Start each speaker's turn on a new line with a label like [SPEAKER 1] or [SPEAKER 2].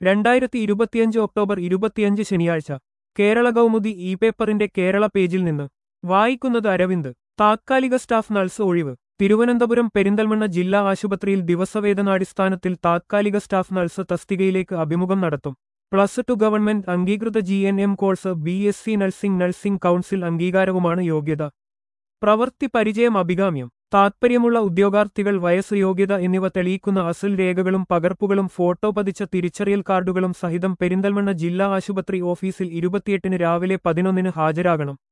[SPEAKER 1] രണ്ടായിരത്തി ഇരുപത്തിയഞ്ച് ഒക്ടോബർ ഇരുപത്തിയഞ്ച് ശനിയാഴ്ച കേരള കൗമുദി ഇ പേപ്പറിന്റെ കേരള പേജിൽ നിന്ന് വായിക്കുന്നത് അരവിന്ദ് താത്കാലിക സ്റ്റാഫ് നഴ്സ് ഒഴിവ് തിരുവനന്തപുരം പെരിന്തൽമണ്ണ ജില്ലാ ആശുപത്രിയിൽ ദിവസവേതനാടിസ്ഥാനത്തിൽ താത്കാലിക സ്റ്റാഫ് നഴ്സ് തസ്തികയിലേക്ക് അഭിമുഖം നടത്തും പ്ലസ് ടു ഗവൺമെന്റ് അംഗീകൃത G N M course B S C nursing nursing council അംഗീകാരവുമാണ് യോഗ്യത പ്രവൃത്തി പരിചയം അഭികാമ്യം താത്പര്യമുള്ള ഉദ്യോഗാർത്ഥികൾ വയസ്സ് യോഗ്യത എന്നിവ തെളിയിക്കുന്ന അസൽ രേഖകളും പകർപ്പുകളും ഫോട്ടോ പതിച്ച തിരിച്ചറിയൽ കാർഡുകളും സഹിതം പെരിന്തൽമണ്ണ ജില്ലാ ആശുപത്രി ഓഫീസിൽ ഇരുപത്തിയെട്ടിന് രാവിലെ പതിനൊന്നിന് ഹാജരാകണം